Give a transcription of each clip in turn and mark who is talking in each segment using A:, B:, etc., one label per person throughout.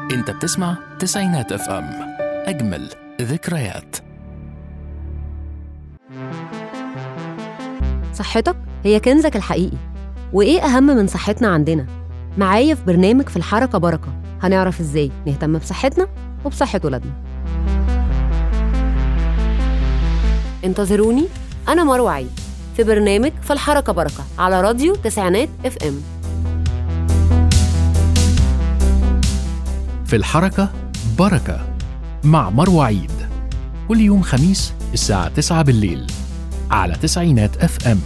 A: انت بتسمع تسعينات اف ام اجمل ذكريات
B: صحتك هي كنزك الحقيقي وإيه أهم من صحتنا عندنا؟ معايا في برنامج في الحركة بركة هنعرف إزاي نهتم بصحتنا وبصحة ولادنا انتظروني أنا مروة عيد في برنامج في الحركة بركة على راديو تسعينات اف ام
A: في الحركة بركة مع مروة عيد كل يوم خميس الساعة 9 بالليل على تسعينات اف ام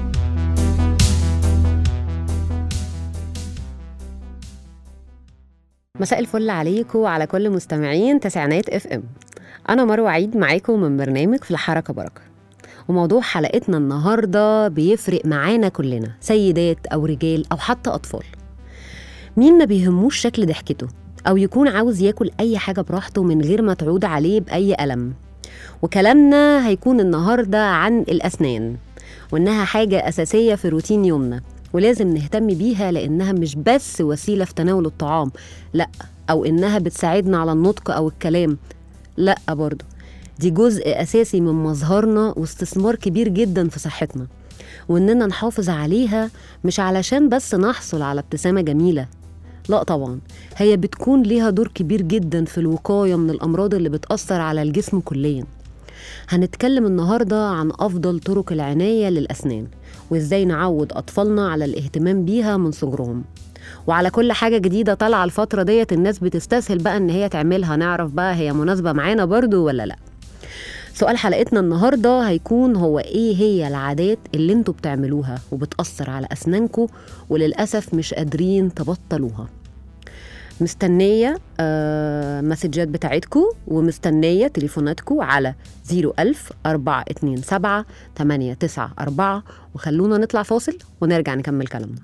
B: مساء الفل عليكم وعلى كل مستمعين تسعينات اف ام انا مروه عيد معاكم من برنامج في الحركه بركه وموضوع حلقتنا النهارده بيفرق معانا كلنا سيدات او رجال او حتى اطفال مين ما بيهموش شكل ضحكته او يكون عاوز ياكل اي حاجه براحته من غير ما تعود عليه باي الم وكلامنا هيكون النهارده عن الاسنان وانها حاجه اساسيه في روتين يومنا ولازم نهتم بيها لانها مش بس وسيله في تناول الطعام لا او انها بتساعدنا على النطق او الكلام لا برضه دي جزء اساسي من مظهرنا واستثمار كبير جدا في صحتنا واننا نحافظ عليها مش علشان بس نحصل على ابتسامه جميله لا طبعا هي بتكون ليها دور كبير جدا في الوقايه من الامراض اللي بتاثر على الجسم كليا هنتكلم النهارده عن افضل طرق العنايه للاسنان وازاي نعود اطفالنا على الاهتمام بيها من صغرهم وعلى كل حاجة جديدة طالعة الفترة ديت الناس بتستسهل بقى إن هي تعملها نعرف بقى هي مناسبة معانا برضو ولا لأ سؤال حلقتنا النهاردة هيكون هو إيه هي العادات اللي انتوا بتعملوها وبتأثر على أسنانكم وللأسف مش قادرين تبطلوها مستنية آه مسجات بتاعتكم ومستنية تليفوناتكم على 01000 427 894 وخلونا نطلع فاصل ونرجع نكمل كلامنا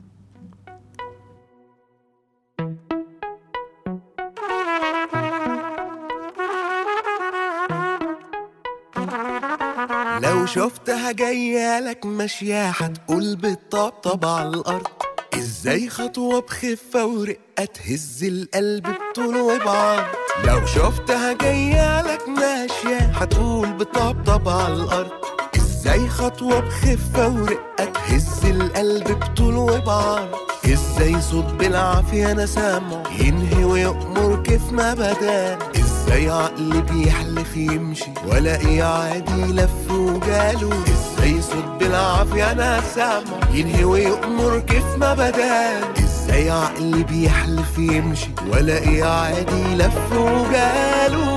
C: لو شفتها جاية لك ماشية هتقول بالطبطب على الأرض ازاي خطوة بخفة ورقة تهز القلب بطول وبعرض لو شفتها جاية لك ماشية هتقول بالطبطب على الأرض ازاي خطوة بخفة ورقة تهز القلب بطول وبعرض ازاي صوت بالعافية انا سامعه ينهي ويأمر كيف ما بدان ازاي عقلي بيحلف يمشي والاقي عادي لف وجاله ازاي صوت بالعافية انا سامعه ينهي ويأمر كيف ما بدان ازاي عقلي بيحلف يمشي والاقي عادي لف وجاله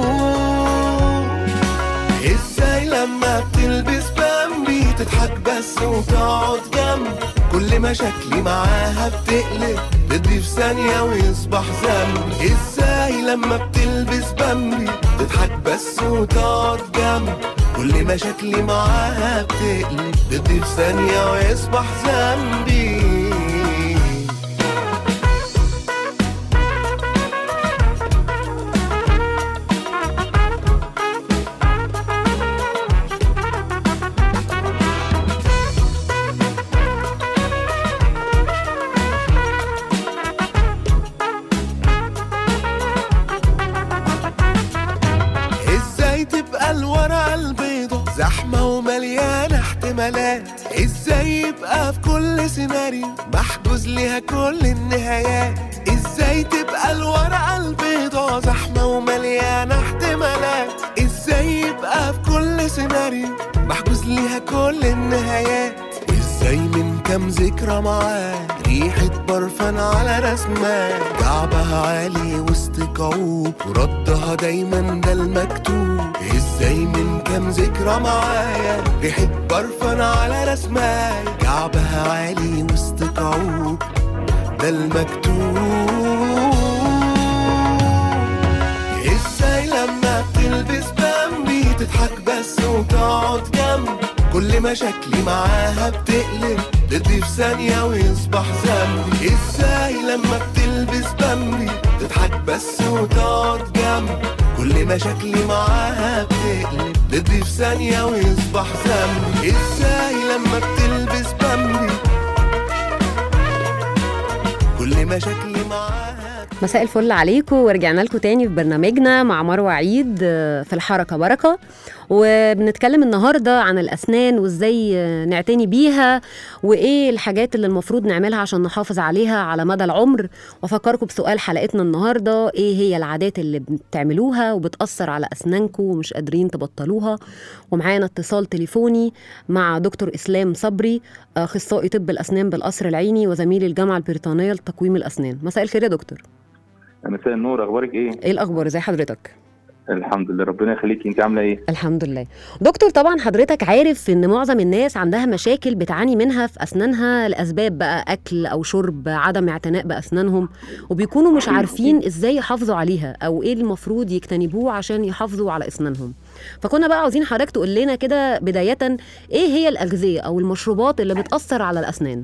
C: ازاي لما بتلبس بامبي تضحك بس وتقعد جنبي كل مشاكلي معاها بتقلب تضيف ثانية ويصبح ذنبي ازاي لما بتلبس بامبي تضحك بس وتقعد جنبي كل مشاكلي معاها بتقلب تضيف ثانية ويصبح ذنبي ازاي تبقى الورقة البيضة زحمة ومليانة احتمالات ازاي يبقى في كل سيناريو محجوز ليها كل النهايات ازاي تبقى الورقة البيضة زحمة ومليانة احتمالات ازاي يبقى في كل سيناريو محجوز ليها كل النهايات ازاي من كام ذكرى معاه ريحة برفان على رسمة كعبها عالي وسط كعوب وردها دايما ده المكتوب ازاي من كام ذكرى معايا ريحة برفان على رسمة كعبها عالي وسط كعوب ده المكتوب ازاي لما بتلبس بامبي تضحك بس وتقعد جنبي كل مشاكلي معاها بتقلب ضدي في ثانية ويصبح ذنبي ازاي لما بتلبس بامبي تضحك بس وتقعد جنبي كل مشاكلي معاها بتقلب ضدي في ثانية ويصبح ذنبي ازاي لما بتلبس بامبي كل مشاكلي معاها
B: مساء الفل عليكم ورجعنا لكم تاني في برنامجنا مع مروة عيد آه، في الحركة بركة وبنتكلم النهاردة عن الأسنان وإزاي آه، نعتني بيها وإيه الحاجات اللي المفروض نعملها عشان نحافظ عليها على مدى العمر وأفكركم بسؤال حلقتنا النهاردة إيه هي العادات اللي بتعملوها وبتأثر على أسنانكم ومش قادرين تبطلوها ومعانا اتصال تليفوني مع دكتور إسلام صبري أخصائي طب الأسنان بالقصر العيني وزميل الجامعة البريطانية لتقويم الأسنان مساء الخير يا دكتور
D: مساء النور اخبارك ايه
B: ايه الاخبار ازي حضرتك
D: الحمد لله ربنا يخليكي انت عامله ايه
B: الحمد لله دكتور طبعا حضرتك عارف ان معظم الناس عندها مشاكل بتعاني منها في اسنانها لاسباب بقى اكل او شرب عدم اعتناء باسنانهم وبيكونوا مش عارفين ازاي يحافظوا عليها او ايه المفروض يجتنبوه عشان يحافظوا على اسنانهم فكنا بقى عاوزين حضرتك تقول لنا كده بدايه ايه هي الاغذيه او المشروبات اللي بتاثر على الاسنان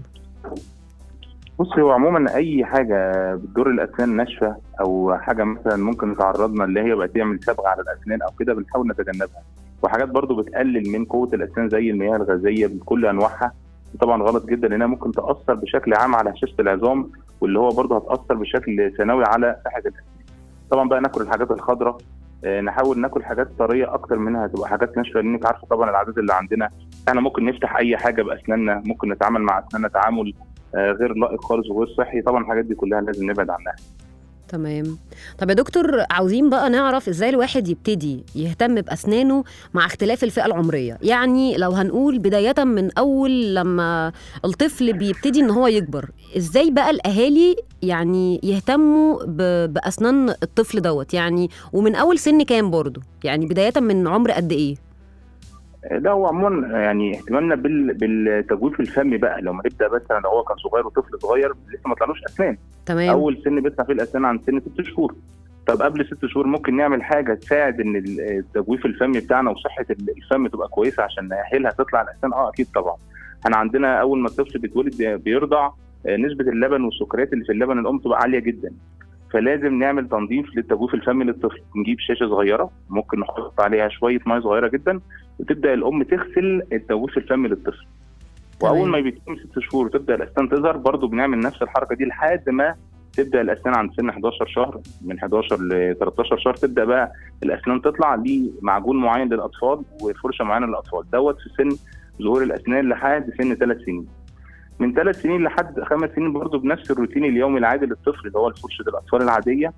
D: بصي هو عموما اي حاجه بتضر الاسنان ناشفه او حاجه مثلا ممكن تعرضنا اللي هي بقى تعمل صبغه على الاسنان او كده بنحاول نتجنبها وحاجات برضو بتقلل من قوه الاسنان زي المياه الغازيه بكل انواعها طبعا غلط جدا لانها ممكن تاثر بشكل عام على هشاشه العظام واللي هو برضو هتاثر بشكل ثانوي على صحه الاسنان طبعا بقى ناكل الحاجات الخضراء آه، نحاول ناكل حاجات طريه اكتر منها تبقى حاجات ناشفه لانك عارفه طبعا العادات اللي عندنا احنا ممكن نفتح اي حاجه باسناننا ممكن نتعامل مع اسناننا تعامل آه، غير لائق خالص وغير صحي طبعا الحاجات دي كلها لازم نبعد عنها
B: تمام طب يا دكتور عاوزين بقى نعرف ازاي الواحد يبتدي يهتم باسنانه مع اختلاف الفئه العمريه يعني لو هنقول بدايه من اول لما الطفل بيبتدي ان هو يكبر ازاي بقى الاهالي يعني يهتموا ب... باسنان الطفل دوت يعني ومن اول سن كام برضه يعني بدايه من عمر قد ايه
D: ده هو عموما يعني اهتمامنا بال... بالتجويف الفمي بقى لو ما نبدا مثلا لو هو كان صغير وطفل صغير لسه ما طلعلوش اسنان
B: تمام
D: اول سن بيطلع فيه الاسنان عند سن ست شهور طب قبل ست شهور ممكن نعمل حاجه تساعد ان التجويف الفمي بتاعنا وصحه الفم تبقى كويسه عشان نأهلها تطلع الاسنان اه اكيد طبعا احنا عندنا اول ما الطفل بيتولد بيرضع آه، نسبه اللبن والسكريات اللي في اللبن الام تبقى عاليه جدا فلازم نعمل تنظيف للتجويف الفمي للطفل نجيب شاشه صغيره ممكن نحط عليها شويه ميه صغيره جدا وتبدا الام تغسل التجويف الفمي للطفل واول
B: تمام.
D: ما بيتم ست شهور وتبدا الاسنان تظهر برضو بنعمل نفس الحركه دي لحد ما تبدا الاسنان عند سن 11 شهر من 11 ل 13 شهر تبدا بقى الاسنان تطلع لمعجون معين للاطفال وفرشه معينه للاطفال دوت في سن ظهور الاسنان لحد سن ثلاث سنين من ثلاث سنين لحد خمس سنين برضو بنفس الروتين اليومي العادي للطفل اللي هو فرشه الاطفال العاديه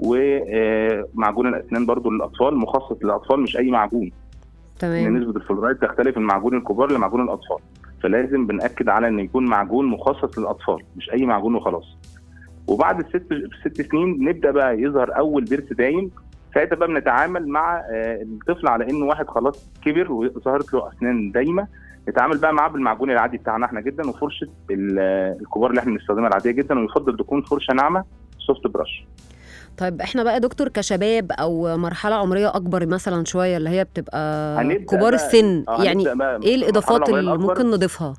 D: ومعجون الاسنان برضو للاطفال مخصص للاطفال مش اي معجون ان
B: تمام
D: نسبه الفلورايد تختلف من معجون الكبار لمعجون الاطفال فلازم بناكد على ان يكون معجون مخصص للاطفال مش اي معجون وخلاص وبعد الست ست سنين نبدا بقى يظهر اول ضرس دايم ساعتها بقى بنتعامل مع آه، الطفل على انه واحد خلاص كبر وظهرت له اسنان دايمه نتعامل بقى معاه بالمعجون العادي بتاعنا احنا جدا وفرشه ال- آه، الكبار اللي احنا بنستخدمها العاديه جدا ويفضل تكون فرشه ناعمه سوفت براش
B: طيب احنا بقى يا دكتور كشباب او مرحله عمريه اكبر مثلا شويه اللي هي بتبقى
D: هنبدأ
B: كبار
D: بقى-
B: السن
D: آه،
B: يعني
D: هنبدأ بقى
B: ايه الاضافات
D: المرحلة
B: اللي
D: العمرية الأكبر.
B: ممكن نضيفها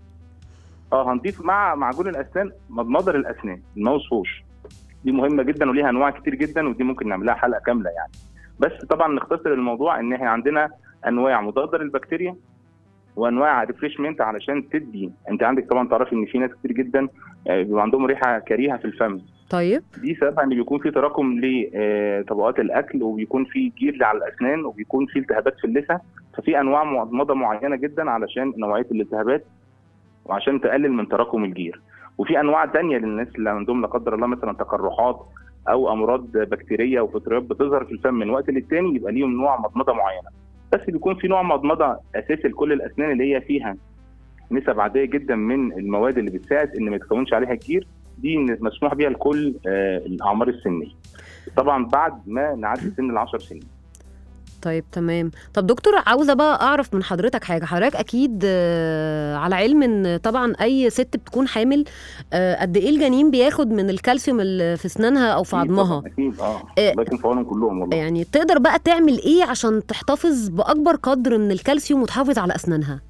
D: اه هنضيف مع معجون الاسنان مضمضه الاسنان الماوس ووش دي مهمه جدا وليها انواع كتير جدا ودي ممكن نعملها حلقه كامله يعني بس طبعا نختصر الموضوع ان احنا عندنا انواع مضاده للبكتيريا وانواع ريفريشمنت علشان تدي انت عندك طبعا تعرفي ان في ناس كتير جدا آه، بيبقى عندهم ريحه كريهه في الفم
B: طيب
D: دي سببها ان بيكون في تراكم لطبقات الاكل وبيكون في جير على الاسنان وبيكون في التهابات في اللثه ففي انواع مضمضه معينه جدا علشان نوعيه الالتهابات وعشان تقلل من تراكم الجير وفي انواع تانية للناس اللي عندهم لا قدر الله مثلا تقرحات او امراض بكتيريه وفطريات بتظهر في الفم من وقت للتاني يبقى ليهم نوع مضمضه معينه بس بيكون في نوع مضمضه اساسي لكل الاسنان اللي هي فيها نسب عاديه جدا من المواد اللي بتساعد ان ما يتكونش عليها الجير دي مسموح بيها لكل آه، الاعمار السنيه طبعا بعد ما نعدي سن العشر سنين
B: طيب تمام طب دكتور عاوزه بقى اعرف من حضرتك حاجه حضرتك اكيد آه، على علم ان طبعا اي ست بتكون حامل آه، قد ايه الجنين بياخد من الكالسيوم اللي في اسنانها او في
D: أكيد
B: عظمها
D: طبعاً، اكيد اه
B: إيه.
D: الله يكون في عونهم كلهم والله
B: يعني تقدر بقى تعمل ايه عشان تحتفظ باكبر قدر من الكالسيوم وتحافظ على اسنانها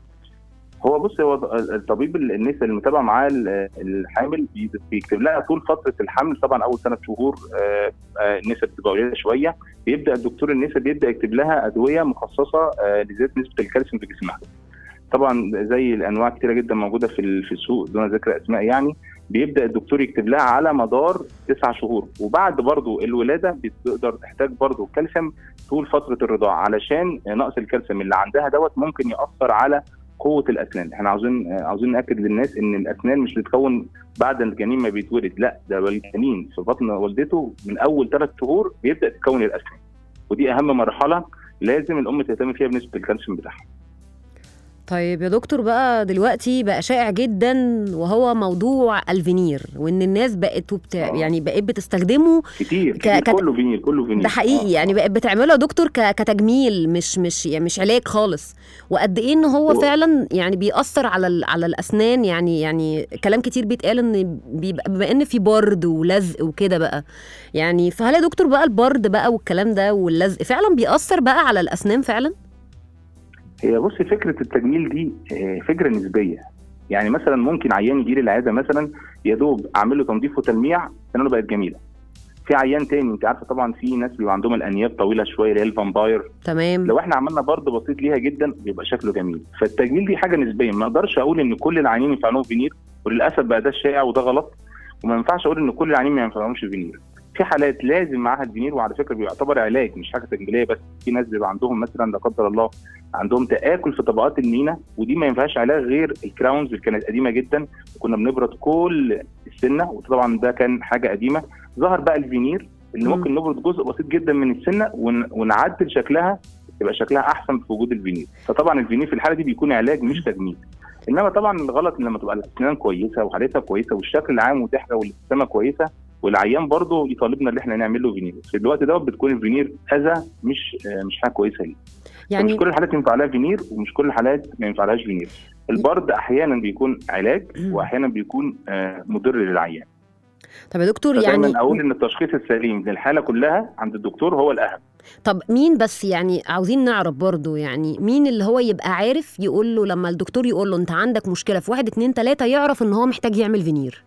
D: هو بص هو الطبيب النساء اللي متابع معاه ال- الحامل بي- بيكتب لها طول فتره الحمل طبعا اول ثلاث شهور آه، آه، النساء بتبقى قليله شويه بيبدا الدكتور النساء بيبدا يكتب لها ادويه مخصصه آه، لزياده نسبه الكالسيوم في جسمها طبعا زي الانواع كتيره جدا موجوده في ال- في السوق دون ذكر اسماء يعني بيبدا الدكتور يكتب لها على مدار تسع شهور وبعد برضو الولاده بتقدر تحتاج برضو كالسيوم طول فتره الرضاعه علشان نقص الكالسيوم اللي عندها دوت ممكن ياثر على قوه الاسنان احنا عاوزين عاوزين ناكد للناس ان الاسنان مش بتتكون بعد الجنين ما بيتولد لا ده الجنين في بطن والدته من اول ثلاث شهور بيبدا تتكون الاسنان ودي اهم مرحله لازم الام تهتم فيها بنسبه الكالسيوم بتاعها
B: طيب يا دكتور بقى دلوقتي بقى شائع جدا وهو موضوع الفينير وان الناس بقت وبت...
D: آه.
B: يعني بقت بتستخدمه
D: كتير,
B: ك-
D: كتير
B: كت-
D: كله فينير كله فينير
B: ده حقيقي
D: آه.
B: يعني بقت بتعمله يا دكتور ك... كتجميل مش مش يعني مش علاج خالص وقد ايه ان هو
D: هو-
B: فعلا يعني بيأثر على ال... على الاسنان يعني يعني كلام كتير بيتقال ان بيبقى بما ان في برد ولزق وكده بقى يعني فهل يا دكتور بقى البرد بقى والكلام ده واللزق فعلا بيأثر بقى على الاسنان فعلا
D: هي بص فكره التجميل دي آه، فكره نسبيه يعني مثلا ممكن عيان يجي لي العياده مثلا يا دوب اعمل له تنظيف وتلميع سنانه بقت جميله في عيان تاني انت عارفه طبعا في ناس بيبقى عندهم الانياب طويله شويه اللي هي الفامباير
B: تمام
D: لو احنا عملنا برضه بسيط ليها جدا بيبقى شكله جميل فالتجميل دي حاجه نسبيه ما اقدرش اقول ان كل العيانين ينفع لهم فينير وللاسف بقى ده الشائع وده غلط وما ينفعش اقول ان كل العيانين ما ينفعلهمش فينير في حالات لازم معاها الفينير وعلى فكره بيعتبر علاج مش حاجه تجميليه بس في ناس بيبقى عندهم مثلا لا قدر الله عندهم تاكل في طبقات المينا ودي ما ينفعش علاج غير الكراونز اللي كانت قديمه جدا وكنا بنبرد كل السنه وطبعا ده كان حاجه قديمه ظهر بقى الفينير اللي
B: مم.
D: ممكن نبرد جزء بسيط جدا من السنه ون- ونعدل شكلها يبقى شكلها احسن في وجود الفينير فطبعا الفينير في الحاله دي بيكون علاج مش تجميل انما طبعا الغلط إن لما تبقى الاسنان كويسه وحالتها كويسه والشكل العام والضحكه والابتسامه كويسه والعيان برضه يطالبنا ان احنا نعمل له فينير في الوقت دوت بتكون الفينير اذى مش آه، مش حاجه كويسه ليه يعني
B: يعني
D: مش كل الحالات ينفع لها فينير ومش كل الحالات ما ينفعلهاش فينير البرد احيانا بيكون علاج واحيانا بيكون آه، مضر للعيان
B: طب يا دكتور
D: فدايما
B: يعني
D: اقول ان التشخيص السليم للحاله كلها عند الدكتور هو الاهم
B: طب مين بس يعني عاوزين نعرف برضو يعني مين اللي هو يبقى عارف يقول له لما الدكتور يقول له انت عندك مشكله في واحد اتنين تلاته يعرف ان هو محتاج يعمل فينير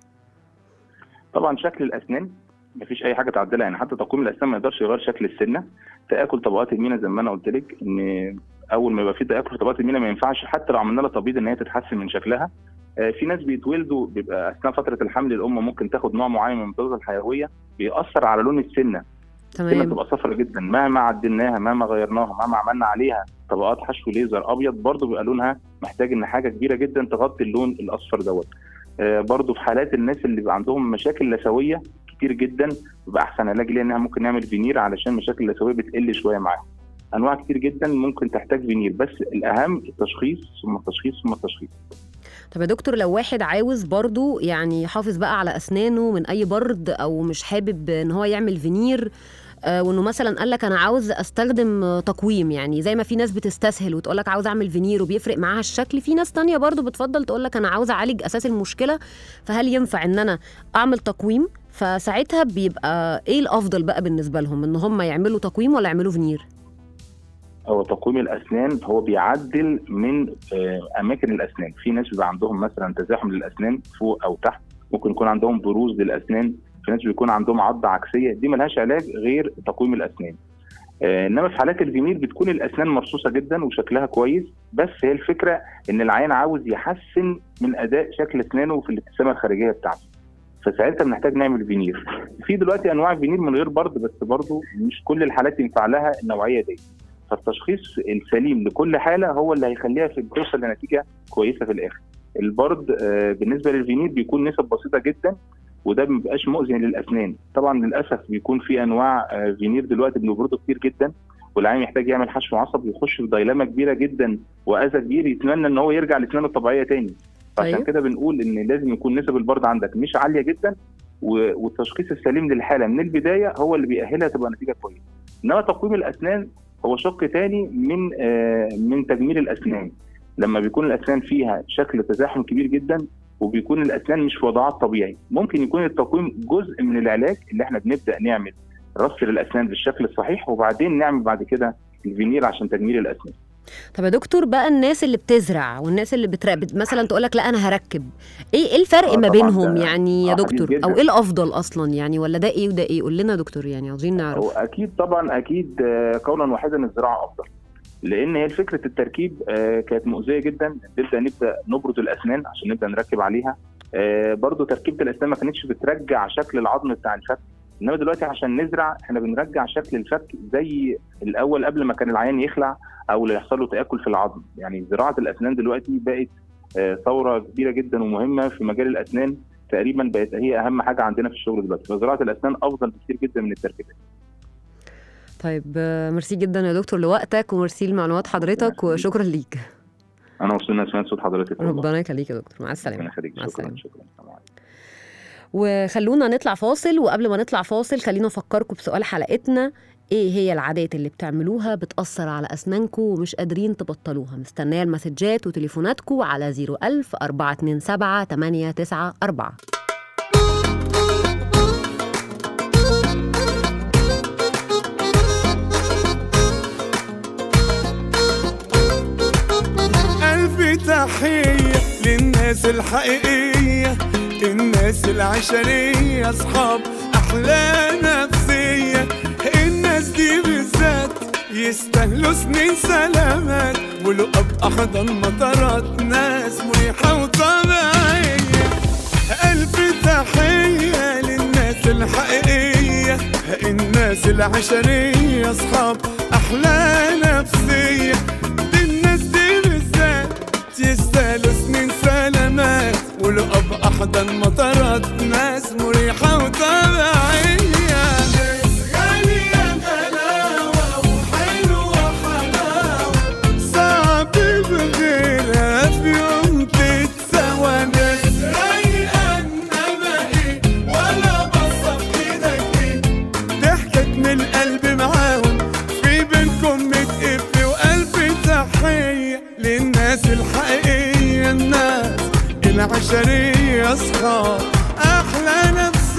D: طبعا شكل الاسنان مفيش اي حاجه تعدلها يعني حتى تقويم الاسنان ما يقدرش يغير شكل السنه تاكل طبقات المينا زي ما انا قلت لك ان اول ما يبقى في تاكل في طبقات المينا ما ينفعش حتى لو عملنا لها تبييض ان هي تتحسن من شكلها آه، في ناس بيتولدوا بيبقى اثناء فتره الحمل الام ممكن تاخد نوع معين من المضادات الحيويه بيأثر على لون السنه السنه
B: تمام
D: بتبقى صفرا جدا مهما عدلناها مهما غيرناها مهما عملنا عليها طبقات حشو ليزر ابيض برضه بيبقى لونها محتاج ان حاجه كبيره جدا تغطي اللون الاصفر دوت آه، برضه في حالات الناس اللي بيبقى عندهم مشاكل لثويه كتير جدا بيبقى احسن علاج ليها انها ممكن نعمل فينير علشان مشاكل اللثويه بتقل شويه معاها انواع كتير جدا ممكن تحتاج فينير بس الاهم التشخيص ثم التشخيص ثم التشخيص
B: طب يا دكتور لو واحد عاوز برضو يعني يحافظ بقى على اسنانه من اي برد او مش حابب ان هو يعمل فينير آه، وانه مثلا قال لك انا عاوز استخدم آه، تقويم يعني زي ما في ناس بتستسهل وتقول لك عاوز اعمل فينير وبيفرق معاها الشكل في ناس تانية برضو بتفضل تقول لك انا عاوز اعالج اساس المشكله فهل ينفع ان انا اعمل تقويم فساعتها بيبقى ايه الافضل بقى بالنسبه لهم ان هم يعملوا تقويم ولا يعملوا فينير
D: هو تقويم الاسنان هو بيعدل من آه، اماكن الاسنان في ناس بيبقى عندهم مثلا تزاحم للاسنان فوق او تحت ممكن يكون عندهم بروز للاسنان في ناس بيكون عندهم عضه عكسيه دي ملهاش علاج غير تقويم الاسنان آه، انما في حالات الفينير بتكون الاسنان مرصوصه جدا وشكلها كويس بس هي الفكره ان العيان عاوز يحسن من اداء شكل اسنانه في الابتسامه الخارجيه بتاعته فساعتها بنحتاج نعمل فينير في دلوقتي انواع فينير من غير برد بس برضه مش كل الحالات ينفع لها النوعيه دي فالتشخيص السليم لكل حاله هو اللي هيخليها في توصل لنتيجه كويسه في الاخر البرد آه، بالنسبه للفينير بيكون نسب بسيطه جدا وده ما بيبقاش مؤذي للاسنان طبعا للاسف بيكون في انواع آه، فينير دلوقتي بنبرده كتير جدا والعين يحتاج يعمل حشو عصب ويخش في دايلاما كبيره جدا واذى كبير يتمنى ان هو يرجع لاسنانه الطبيعيه تاني فعشان
B: طيب.
D: كده بنقول ان لازم يكون نسب البرد عندك مش عاليه جدا و- والتشخيص السليم للحاله من البدايه هو اللي بيأهلها تبقى نتيجه كويسه انما تقويم الاسنان هو شق تاني من آه، من تجميل الاسنان لما بيكون الاسنان فيها شكل تزاحم كبير جدا وبيكون الاسنان مش في وضعها الطبيعي ممكن يكون التقويم جزء من العلاج اللي احنا بنبدا نعمل رص للاسنان بالشكل الصحيح وبعدين نعمل بعد كده الفينير عشان تجميل الاسنان
B: طب يا دكتور بقى الناس اللي بتزرع والناس اللي بترقب مثلا تقول لك لا انا هركب ايه ايه الفرق
D: آه
B: ما
D: طبعاً
B: بينهم
D: ده-
B: يعني يا
D: آه حديث
B: دكتور
D: جداً.
B: او ايه الافضل اصلا يعني ولا ده ايه وده ايه قول لنا يا دكتور يعني عاوزين نعرف
D: هو اكيد طبعا اكيد آه، قولا واحدا الزراعه افضل لان هي فكره التركيب آه، كانت مؤذيه جدا نبدا نبدا نبرد الاسنان عشان نبدا نركب عليها آه، برضو تركيبه الاسنان ما كانتش بترجع شكل العظم بتاع الفك انما دلوقتي عشان نزرع احنا بنرجع شكل الفك زي الاول قبل ما كان العيان يخلع او اللي يحصل له تاكل في العظم يعني زراعه الاسنان دلوقتي بقت آه، ثوره كبيره جدا ومهمه في مجال الاسنان تقريبا بقت هي اهم حاجه عندنا في الشغل دلوقتي فزراعه الاسنان افضل بكثير جدا من التركيبات
B: طيب آه، ميرسي جدا يا دكتور لوقتك وميرسي لمعلومات حضرتك
D: الله يخليك.
B: وشكرا ليك
D: انا مبسوط اني سمعت صوت حضرتك والله.
B: ربنا يخليك يا دكتور مع
D: ربنا
B: السلامه
D: يخليك
B: مع
D: شكرا
B: السلامه
D: شكرا السلام عليكم.
B: وخلونا نطلع فاصل وقبل ما نطلع فاصل خلينا افكركم بسؤال حلقتنا ايه هي العادات اللي بتعملوها بتأثر على أسنانكم ومش قادرين تبطلوها مستنية المسجات وتليفوناتكم على 01000 427 894
E: ألف تحية للناس الحقيقية الناس العشرية أصحاب أحلى نفسية الناس دي بالذات يستاهلوا سنين سلامات ولقب أحضن مطارات ناس مريحة وطبيعية ألف تحية للناس الحقيقية الناس العشرية أصحاب أحلى نفسية دي الناس دي بالذات يستاهلوا سنين سلامات ولقب أحضن مطارات ناس مريحة وطبيعية ناس غالية غلاوة وحلوة حلاوة صعب بغيرها في يوم تتسوى ناس رايقة إنما إيه ولا بصة في إيدك إيه ضحكك من القلب معاهم في بينكم متقف وألف تحية للناس الحقيقية الناس العشرية أصحاب أحلى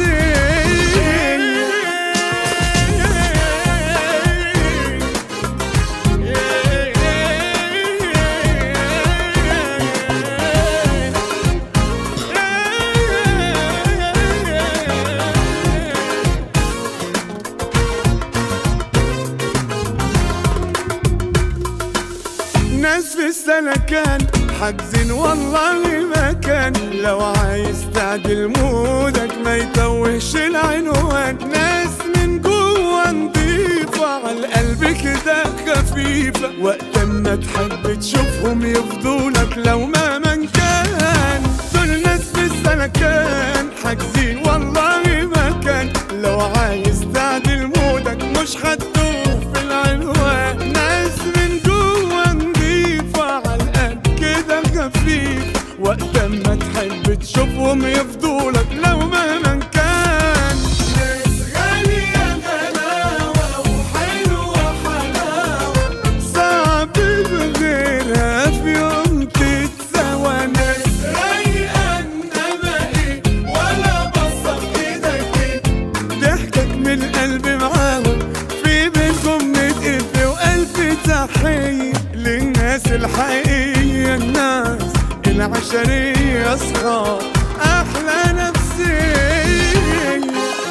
E: نفسية ناس في السلكان حاجزين والله مكان لو عايز تعدل مودك ما يتوهش العنوان ناس من جوه نضيفة على القلب كده خفيفة وقت ما تحب تشوفهم يفضولك لو ما من كان دول ناس في السلكان حاجزين والله مكان لو عايز تعدل مودك مش هتدوب في العنوان ناس من جوه نضيفة على القلب كده خفيف وقت ما تحب تشوفهم يفضولك لو مهما كان ناس غالية غلاوة وحلوة حلاوة صعب بغيرها في يوم تتسوى ناس رايقة انما ايه ولا بصة في ايدك ايه ضحكك من القلب معاهم في بينكم متقف وألف تحية للناس الحقيقية الناس العشرية أصحاب أحلى نفسية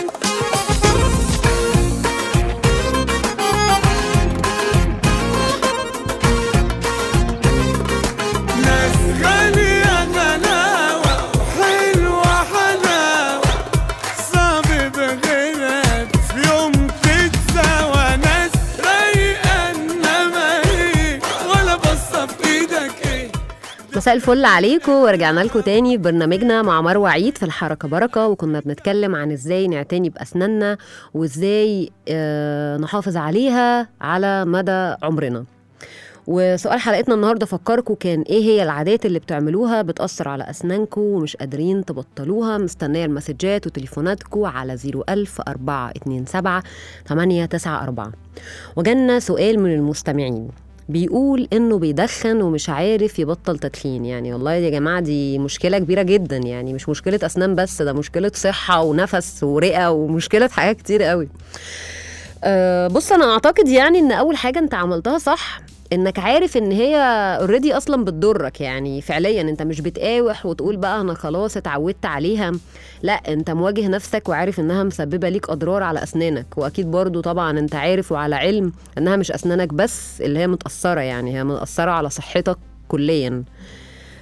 E: ناس غالية غلاوة حلوة حلاوة صعب بغيرك في يوم تتساوى ناس رايقة انما ايه ولا بصة في ايدك ايه
B: مساء الفل عليكم ورجعنا لكم تاني في برنامجنا مع مروة عيد في الحركة بركة وكنا بنتكلم عن ازاي نعتني بأسناننا وازاي آه، نحافظ عليها على مدى عمرنا وسؤال حلقتنا النهارده فكركم كان ايه هي العادات اللي بتعملوها بتأثر على أسنانكم ومش قادرين تبطلوها مستنية المسجات وتليفوناتكم على 01000 427 894 وجالنا سؤال من المستمعين بيقول انه بيدخن ومش عارف يبطل تدخين يعني والله يا جماعه دي مشكله كبيره جدا يعني مش مشكله اسنان بس ده مشكله صحه ونفس ورئه ومشكله حاجات كتير قوي أه بص انا اعتقد يعني ان اول حاجه انت عملتها صح انك عارف ان هي اوريدي اصلا بتضرك يعني فعليا انت مش بتقاوح وتقول بقى انا خلاص اتعودت عليها لا انت مواجه نفسك وعارف انها مسببه ليك اضرار على اسنانك واكيد برضو طبعا انت عارف وعلى علم انها مش اسنانك بس اللي هي متاثره يعني هي متاثره على صحتك كليا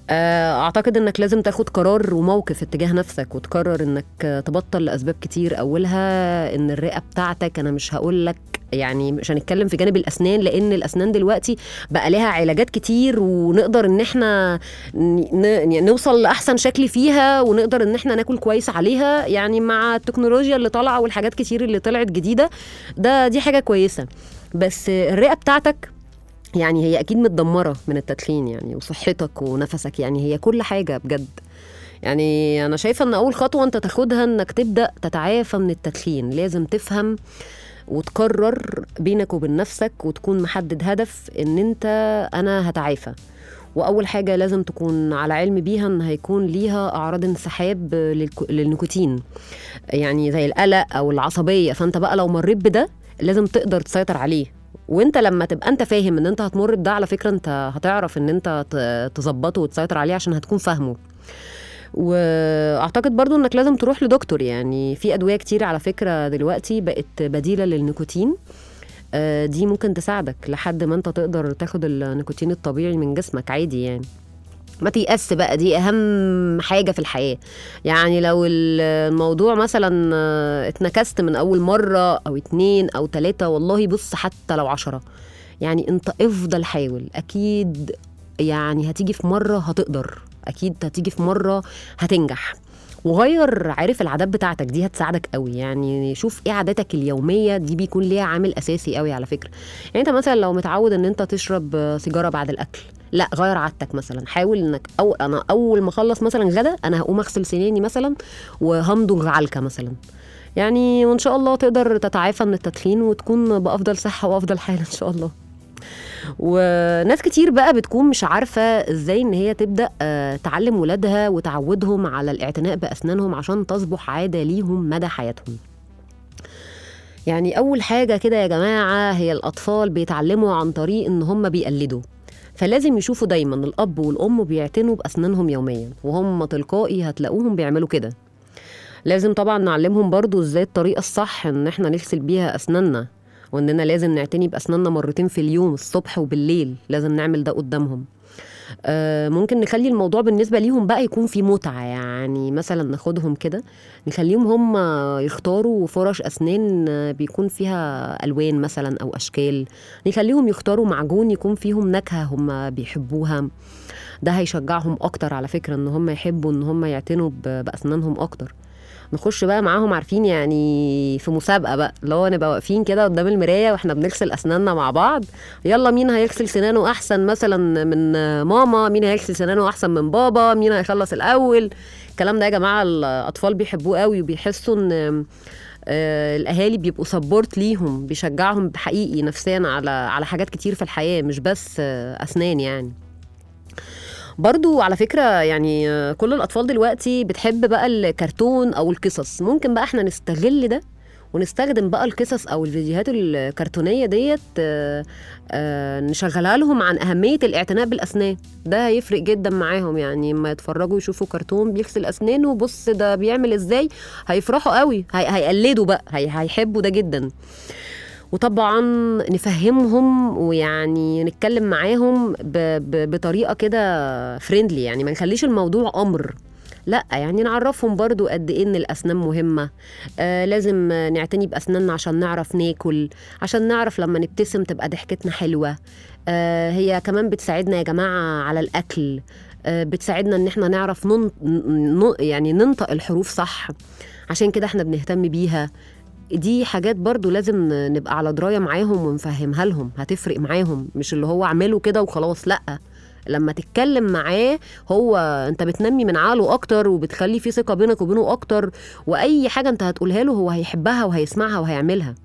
B: آه، اعتقد انك لازم تاخد قرار وموقف اتجاه نفسك وتقرر انك آه، تبطل لاسباب كتير اولها ان الرئه بتاعتك انا مش هقول لك يعني مش هنتكلم في جانب الاسنان لان الاسنان دلوقتي بقى لها علاجات كتير ونقدر ان احنا ن- ن- يعني نوصل لاحسن شكل فيها ونقدر ان احنا ناكل كويس عليها يعني مع التكنولوجيا اللي طالعه والحاجات كتير اللي طلعت جديده ده دي حاجه كويسه بس الرئه بتاعتك يعني هي اكيد متدمره من التدخين يعني وصحتك ونفسك يعني هي كل حاجه بجد يعني انا شايفه ان اول خطوه انت تاخدها انك تبدا تتعافى من التدخين لازم تفهم وتقرر بينك وبين نفسك وتكون محدد هدف ان انت انا هتعافى واول حاجه لازم تكون على علم بيها ان هيكون ليها اعراض انسحاب للك- للنيكوتين يعني زي القلق او العصبيه فانت بقى لو مريت بده لازم تقدر تسيطر عليه وانت لما تبقى انت فاهم ان انت هتمر بده على فكره انت هتعرف ان انت ت- تظبطه وتسيطر عليه عشان هتكون فاهمه واعتقد برضو انك لازم تروح لدكتور يعني في ادويه كتير على فكره دلوقتي بقت بديله للنيكوتين آه، دي ممكن تساعدك لحد ما انت تقدر تاخد النيكوتين الطبيعي من جسمك عادي يعني ما تيأس بقى دي اهم حاجه في الحياه يعني لو ال- الموضوع مثلا آه، اتنكست من اول مره او اتنين او تلاته والله بص حتى لو عشرة يعني انت افضل حاول اكيد يعني هتيجي في مره هتقدر اكيد هتيجي في مره هتنجح وغير عارف العادات بتاعتك دي هتساعدك قوي يعني شوف ايه عاداتك اليوميه دي بيكون ليها عامل اساسي قوي على فكره يعني انت مثلا لو متعود ان انت تشرب سيجاره بعد الاكل لا غير عادتك مثلا حاول انك او انا اول ما اخلص مثلا غدا انا هقوم اغسل سناني مثلا وهمضغ علكه مثلا يعني وان شاء الله تقدر تتعافى من التدخين وتكون بافضل صحه وافضل حال ان شاء الله وناس كتير بقى بتكون مش عارفه ازاي ان هي تبدا آه، تعلم ولادها وتعودهم على الاعتناء باسنانهم عشان تصبح عاده ليهم مدى حياتهم يعني اول حاجه كده يا جماعه هي الاطفال بيتعلموا عن طريق ان هم بيقلدوا فلازم يشوفوا دايما الاب والام بيعتنوا باسنانهم يوميا وهم تلقائي هتلاقوهم بيعملوا كده لازم طبعا نعلمهم برضو ازاي الطريقه الصح ان احنا نغسل بيها اسناننا واننا لازم نعتني باسناننا مرتين في اليوم الصبح وبالليل لازم نعمل ده قدامهم آه، ممكن نخلي الموضوع بالنسبه ليهم بقى يكون في متعه يعني مثلا ناخدهم كده نخليهم هم يختاروا فرش اسنان آه، بيكون فيها الوان مثلا او اشكال نخليهم يختاروا معجون يكون فيهم نكهه هم بيحبوها ده هيشجعهم اكتر على فكره ان هم يحبوا ان هم يعتنوا ب- باسنانهم اكتر نخش بقى معاهم عارفين يعني في مسابقه بقى اللي هو نبقى واقفين كده قدام المرايه واحنا بنغسل اسناننا مع بعض يلا مين هيغسل سنانه احسن مثلا من ماما مين هيغسل سنانه احسن من بابا مين هيخلص الاول الكلام ده يا جماعه الاطفال بيحبوه قوي وبيحسوا ان آه، الاهالي بيبقوا سبورت ليهم بيشجعهم بحقيقي نفسيا على على حاجات كتير في الحياه مش بس آه، اسنان يعني برضو على فكرة يعني آه، كل الأطفال دلوقتي بتحب بقى الكرتون أو القصص ممكن بقى احنا نستغل ده ونستخدم بقى القصص أو الفيديوهات الكرتونية ديت آه، آه، نشغلها لهم عن أهمية الاعتناء بالأسنان ده هيفرق جدا معاهم يعني لما يتفرجوا يشوفوا كرتون بيغسل أسنانه بص ده بيعمل إزاي هيفرحوا قوي هي- هيقلدوا بقى هي- هيحبوا ده جدا وطبعا نفهمهم ويعني نتكلم معاهم ب... ب... بطريقه كده فريندلي يعني ما نخليش الموضوع امر لا يعني نعرفهم برضو قد ايه ان الاسنان مهمه آه لازم آه، نعتني باسناننا عشان نعرف ناكل عشان نعرف لما نبتسم تبقى ضحكتنا حلوه آه هي كمان بتساعدنا يا جماعه على الاكل آه بتساعدنا ان احنا نعرف نن... ن... يعني ننطق الحروف صح عشان كده احنا بنهتم بيها دي حاجات برضو لازم نبقى على درايه معاهم ونفهمها لهم هتفرق معاهم مش اللي هو اعمله كده وخلاص لا لما تتكلم معاه هو انت بتنمي من عقله اكتر وبتخلي في ثقه بينك وبينه اكتر واي حاجه انت هتقولها له هو هيحبها وهيسمعها وهيعملها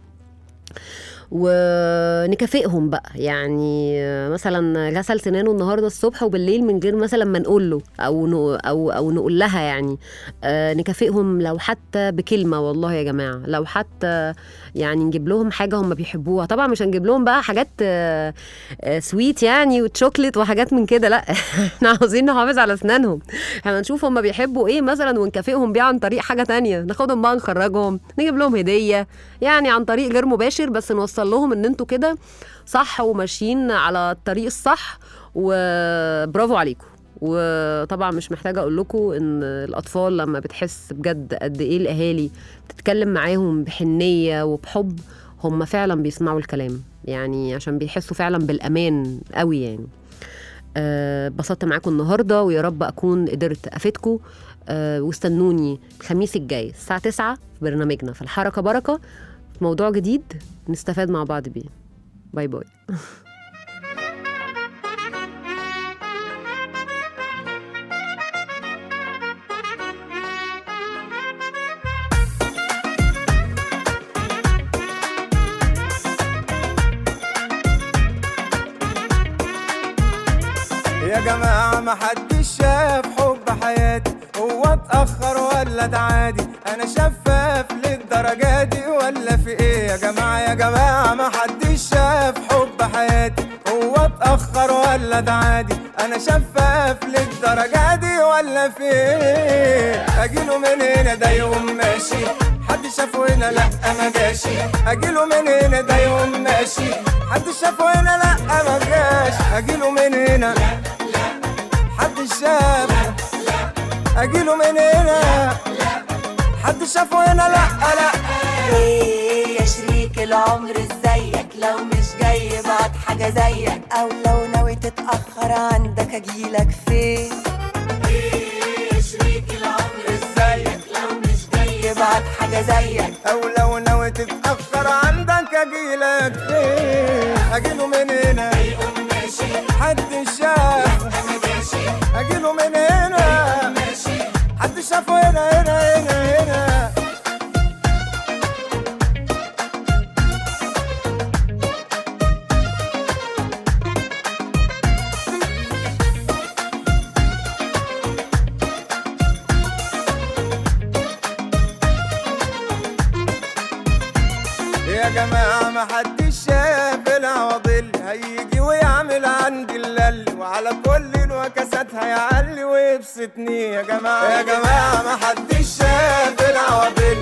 B: ونكافئهم بقى يعني مثلا غسل سنانه النهارده الصبح وبالليل من غير مثلا ما نقول له او نو او او نقول لها يعني آه، نكافئهم لو حتى بكلمه والله يا جماعه لو حتى يعني نجيب لهم حاجه هم بيحبوها طبعا مش هنجيب لهم بقى حاجات آه، آه، سويت يعني وتشوكلت وحاجات من كده لا احنا عاوزين نحافظ على اسنانهم احنا نشوف هم بيحبوا ايه مثلا ونكافئهم بيه عن طريق حاجه تانية ناخدهم بقى نخرجهم نجيب لهم هديه يعني عن طريق غير مباشر بس نوصل لهم ان انتوا كده صح وماشيين على الطريق الصح وبرافو عليكم وطبعا مش محتاجه اقول لكم ان الاطفال لما بتحس بجد قد ايه الاهالي بتتكلم معاهم بحنيه وبحب هم فعلا بيسمعوا الكلام يعني عشان بيحسوا فعلا بالامان قوي يعني آه، اتبسطت معاكم النهارده ويا رب اكون قدرت افيدكم أه واستنوني الخميس الجاي الساعه 9 في برنامجنا في الحركه بركه في موضوع جديد نستفاد مع بعض بيه باي باي
E: يا جماعة ما حدش شاف حب حياتي هو اتأخر ولا ده عادي أنا شفاف للدرجة دي ولا في إيه يا جماعة يا جماعة ما حدش شاف حب حياتي هو اتأخر ولا ده عادي أنا شفاف للدرجة دي ولا في إيه أجيله من هنا ده يوم ماشي حد شافه هنا لا ما جاشي أجيله من هنا ده يوم ماشي حد شافه هنا لا ما جاش أجيله من هنا حد شاف اجيله من هنا حد شافه هنا لا لا
F: ايه يا شريك العمر ازيك لو مش جاي بعد حاجة زيك او لو ناوي تتأخر عندك اجيلك فين ايه يا شريك العمر ازيك لو مش جاي بعد حاجة زيك
E: او لو ناوي تتاخر عندك اجيلك فين اجيله من هنا حد شاف اجيله من هنا حد شافه هنا هنا هنا هنا يا جماعة ما حدش شاف العواضل هيجي ويعمل عندي اللل وعلى كل الوكسات هيعلي ويبسطني يا جماعة يا جماعة ما حدش شاف العواضل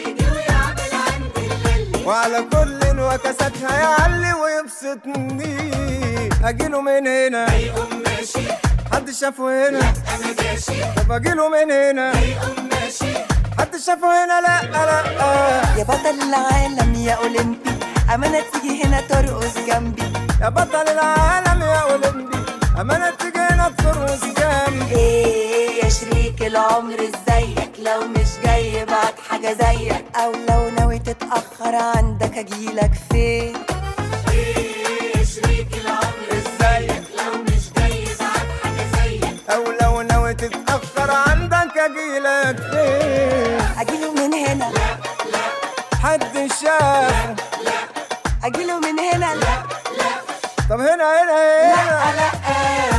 E: وعلى كل الوكسات هيعلي ويبسطني اجيله من هنا حد شافه هنا طب اجيله من هنا حد شافه هنا لا لا
F: يا بطل العالم يا اولمبي امانة تيجي هنا ترقص جنبي
E: يا بطل العالم يا اولمبي امانه تيجي هنا ترقص جنبي
F: ايه يا شريك العمر ازيك لو مش جاي بعد حاجة زيك او لو ناوي تتأخر عندك اجيلك فين ايه يا شريك العمر ازيك لو مش جاي بعد حاجة زيك
E: او لو ناوي تتاخر عندك اجيلك فين
F: اجيله من هنا
E: حد شاف
F: اجيله من هنا لا
E: طب هنا هنا هنا
F: لا لا